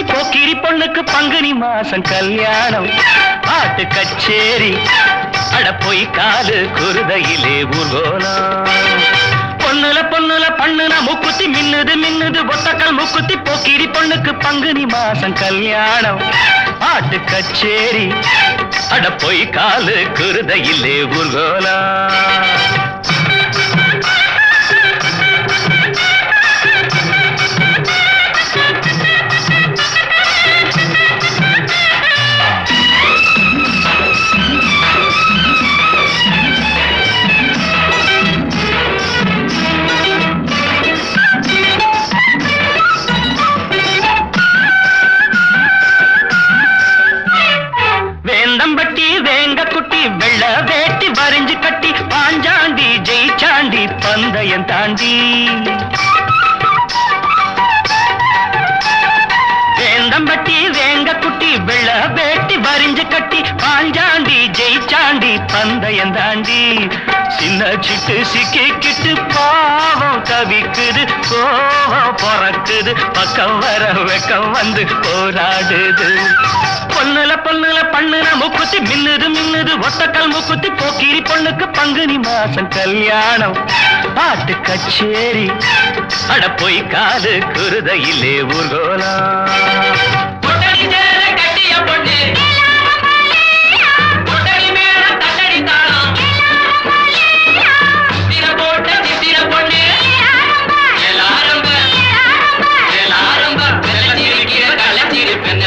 மூக்குத்தி போக்கிரி பொண்ணுக்கு பங்குனி மாசம் கல்யாணம் பாட்டு கச்சேரி அட போய் காலு குருதையிலே ஊர்கோலம் பொண்ணுல பொண்ணுல பண்ணுன மூக்குத்தி மின்னுது மின்னுது ஒத்தக்கல் மூக்குத்தி போக்கிரி பொண்ணுக்கு பங்குனி மாசம் கல்யாணம் பாட்டு கச்சேரி அட போய் காலு குருதையிலே ஊர்கோலம் வேந்தம்பட்டி வேங்க குட்டி வெள்ள வேட்டி வரிஞ்சு கட்டி பாஞ்சாண்டி ஜெயிச்சாண்டி பந்தயம் தாண்டி வேந்தம்பட்டி வேங்க குட்டி வெள்ள வேட்டி வரிஞ்சு கட்டி பாஞ்சாண்டி ஜெயிச்சாண்டி பந்தயம் தாண்டி சின்ன சிட்டு சிக்கிக்கிட்டு பாவம் தவிக்குது கோவம் பிறக்குது பக்கம் வர வெக்கம் வந்து போராடுது பொண்ணுல பொண்ணுல பண்ணுன மூக்குத்தி மின்னுது மின்னுது ஒத்தக்கல் மூக்குத்தி போக்கிரி பொண்ணுக்கு பங்குனி மாசம் கல்யாணம் பாட்டு கச்சேரி அட போய் காது குருதையிலே ஊர்கோலம் பொட்டடி சேர கட்டிய பொண்ணு பொட்டடி மேல தட்டடி தாளம் சித்திர போட்ட சித்திர பொண்ணு எல்லாரும் எல்லாரும் கலச்சிருக்கிற கலச்சிருப்பேங்க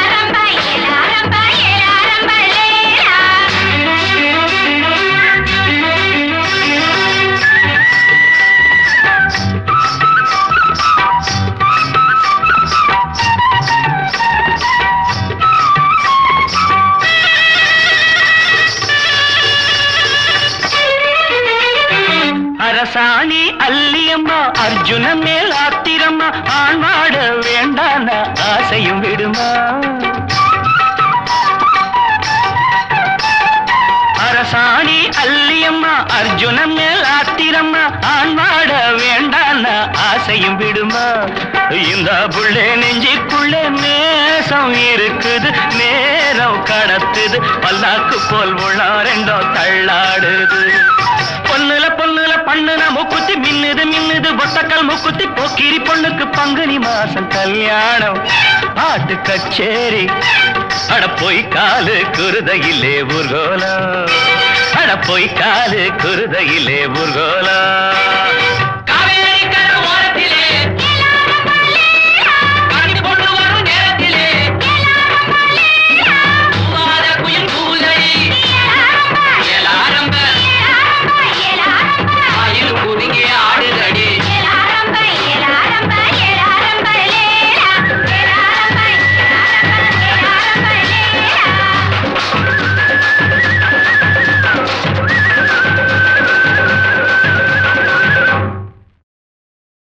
அரசாணி அல்லியம்மா அர்ஜுன மேல் ஆத்திரம்மா ஆண்வாட வேண்டான ஆசையும் விடுமா அரசாணி அல்லியம்மா அர்ஜுன மேல் ஆத்திரம்மா ஆண்வாட வேண்டான ஆசையும் விடுமா இந்த புள்ளே நெஞ்சிக்குள்ளே நேசம் இருக்குது நேரம் கடத்துது பல்லாக்கு போல் உள்ள ரெண்டோ தள்ளாடுது பொண்ணுல பொண்ணுல பண்ணுன மூக்குத்தி மின்னுது மின்னுது ஒத்தக்கல் மூக்குத்தி போக்கிரி பொண்ணுக்கு பங்குனி மாசம் கல்யாணம் பாட்டு கச்சேரி அட போய் காலு குருதையிலே ஊர்கோலம் அட போய் காலு குருதையிலே ஊர்கோலம்